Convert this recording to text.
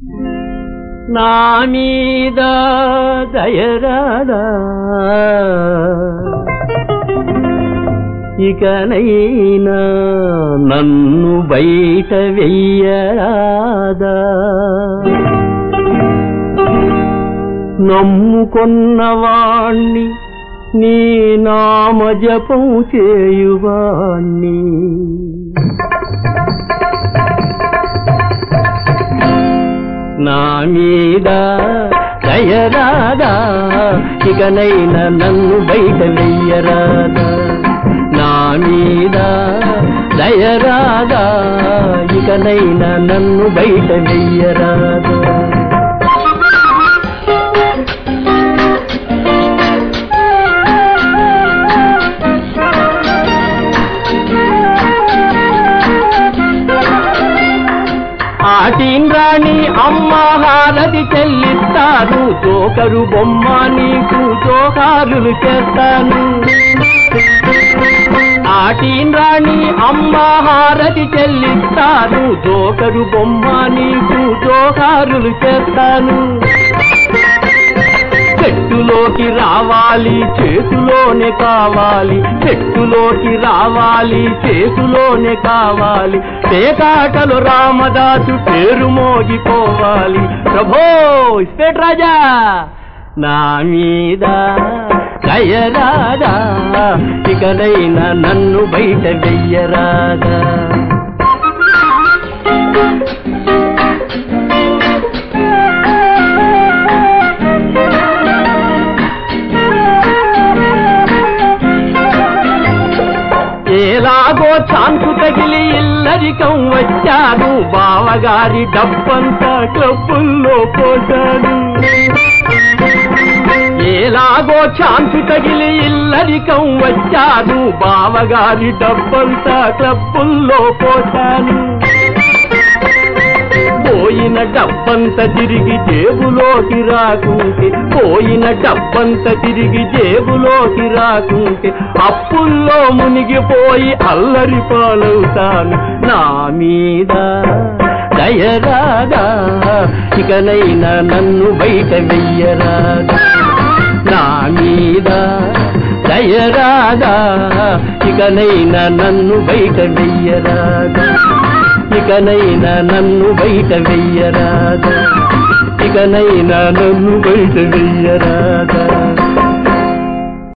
నా మీద దయరాదా ఇకనైనా నన్ను బయట వెయ్యరాదా నమ్ముకొన్నవాణ్ణి నీ నామ జపం చేయువాణ్ణి నా మీద దయరాదా ఇకనైనా నన్ను బయట వెయ్యరాదా నా మీద దయరాదా ఇకనైనా నన్ను బయట వెయ్యరాదా ఆటింద్రాణి అమ్మ హారతి చెల్లిస్తాను జోకరు బొమ్మ నీకు జోహారులు చేస్తాను ఆటింద్రాణి అమ్మ హారతి చెల్లిస్తాను జోకరు బొమ్మ నీకు జోహారులు చేస్తాను చెట్టులోకి రావాలి చేతులోనే కావాలి చెట్టులోకి రావాలి చేతులోనే కావాలి పేకాటలు రామదాసు పేరు మోగిపోవాలి ప్రభో ఇస్పేట్ రాజా నా మీద దయరాదా ఇకనైనా నన్ను బయట వెయ్యరాదా ఎలాగో ఛాన్సు తగిలి ఇల్లరికం వచ్చాను బావగారి డబ్బంతా క్లబ్బుల్లో పోశాను ఎలాగో ఛాన్సు తగిలి ఇల్లరికం వచ్చాను బావగారి డబ్బంతా క్లబ్బుల్లో పోశాను పోయిన డబ్బంత తిరిగి జేబులోకి రాకుంటే పోయిన డబ్బంత తిరిగి జేబులోకి రాకుంటే అప్పుల్లో మునిగిపోయి అల్లరి పాలవుతాను నా మీద దయరాగా ఇకనైనా నన్ను బయట వెయ్యరాగా నా మీద దయరాగా ఇకనైనా నన్ను బయట వెయ్యరాగా ఇకనైనా నన్ను బయట వెయ్యరాదా ఇకనైనా నన్ను బయట వెయ్యరాదా